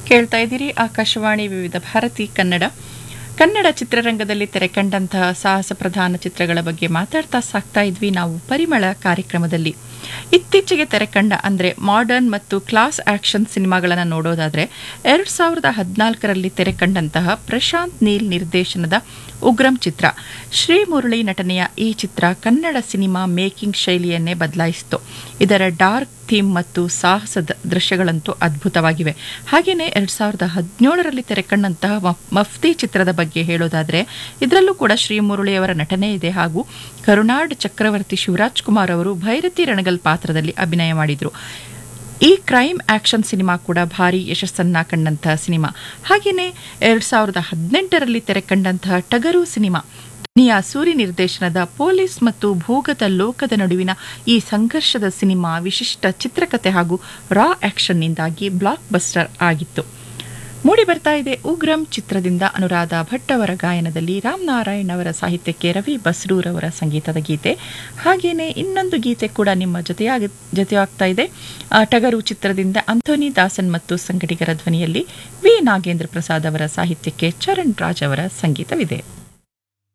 ಕೇಳ್ತಾ ಇದ್ದೀರಿ ಆಕಾಶವಾಣಿ ವಿವಿಧ ಭಾರತಿ ಕನ್ನಡ ಕನ್ನಡ ಚಿತ್ರರಂಗದಲ್ಲಿ ತೆರೆಕಂಡಂತಹ ಸಾಹಸ ಪ್ರಧಾನ ಚಿತ್ರಗಳ ಬಗ್ಗೆ ಮಾತಾಡ್ತಾ ಸಾಕ್ತಾ ಇದ್ವಿ ನಾವು ಪರಿಮಳ ಕಾರ್ಯಕ್ರಮದಲ್ಲಿ ಇತ್ತೀಚೆಗೆ ತೆರೆಕಂಡ ಅಂದ್ರೆ ಮಾಡರ್ನ್ ಮತ್ತು ಕ್ಲಾಸ್ ಆಕ್ಷನ್ ಸಿನಿಮಾಗಳನ್ನು ನೋಡೋದಾದ್ರೆ ಎರಡ್ ಸಾವಿರದ ಹದಿನಾಲ್ಕರಲ್ಲಿ ತೆರೆಕಂಡಂತಹ ಪ್ರಶಾಂತ್ ನೀಲ್ ನಿರ್ದೇಶನದ ಉಗ್ರಂ ಚಿತ್ರ ಶ್ರೀ ಮುರಳಿ ನಟನೆಯ ಈ ಚಿತ್ರ ಕನ್ನಡ ಸಿನಿಮಾ ಮೇಕಿಂಗ್ ಶೈಲಿಯನ್ನೇ ಬದಲಾಯಿಸಿತು ಇದರ ಡಾರ್ಕ್ ಥೀಮ್ ಮತ್ತು ಸಾಹಸದ ದೃಶ್ಯಗಳಂತೂ ಅದ್ಭುತವಾಗಿವೆ ಹಾಗೆಯೇ ಎರಡ್ ಸಾವಿರದ ಹದಿನೇಳರಲ್ಲಿ ತೆರೆಕಂಡಂತಹ ಮ- ಮಫ್ತಿ ಚಿತ್ರದ ಬಗ್ಗೆ ಹೇಳೋದಾದ್ರೆ ಇದರಲ್ಲೂ ಕೂಡ ಶ್ರೀ ಮುರಳಿಯವರ ನಟನೆ ಇದೆ ಹಾಗೂ ಕರುನಾಡ್ ಚಕ್ರವರ್ತಿ ಶಿವರಾಜ್ ಕುಮಾರ್ ಅವರು ಭೈರತಿ ರಣಗಲ್ ಪಾತ್ರದಲ್ಲಿ ಅಭಿನಯ ಮಾಡಿದ್ರು ಈ ಕ್ರೈಮ್ ಆಕ್ಷನ್ ಸಿನಿಮಾ ಕೂಡ ಭಾರಿ ಯಶಸ್ಸನ್ನ ಕಂಡಂತಹ ಸಿನಿಮಾ ಹಾಗೆಯೇ ಎರಡ್ ಸಾವಿರದ ಹದಿನೆಂಟರಲ್ಲಿ ತೆರೆಕಂಡಂತಹ ಟಗರು ಸಿನಿಮಾ ದುನಿಯಾ ಸೂರಿ ನಿರ್ದೇಶನದ ಪೊಲೀಸ್ ಮತ್ತು ಭೋಗದ ಲೋಕದ ನಡುವಿನ ಈ ಸಂಘರ್ಷದ ಸಿನಿಮಾ ವಿಶಿಷ್ಟ ಚಿತ್ರಕಥೆ ಹಾಗೂ ರಾ ಆಕ್ಷನ್ನಿಂದಾಗಿ ಬ್ಲಾಕ್ ಬಸ್ಟರ್ ಆಗಿತ್ತು ಮೂಡಿ ಬರ್ತಾ ಇದೆ ಉಗ್ರಂ ಚಿತ್ರದಿಂದ ಅನುರಾಧ ಭಟ್ ಅವರ ಗಾಯನದಲ್ಲಿ ರಾಮನಾರಾಯಣ್ ಅವರ ಸಾಹಿತ್ಯಕ್ಕೆ ರವಿ ಬಸ್ರೂರ್ ಅವರ ಸಂಗೀತದ ಗೀತೆ ಹಾಗೇನೆ ಇನ್ನೊಂದು ಗೀತೆ ಕೂಡ ನಿಮ್ಮ ಜೊತೆಯಾಗ ಜೊತೆಯಾಗ್ತಾ ಇದೆ ಆ, ಟಗರು ಚಿತ್ರದಿಂದ ಅಂಥೋನಿ ದಾಸನ್ ಮತ್ತು ಸಂಗಡಿಗರ ಧ್ವನಿಯಲ್ಲಿ ವಿ ನಾಗೇಂದ್ರ ಪ್ರಸಾದ್ ಅವರ ಸಾಹಿತ್ಯಕ್ಕೆ ಚರಣ್ ರಾಜ್ ಅವರ ಸಂಗೀತವಿದೆ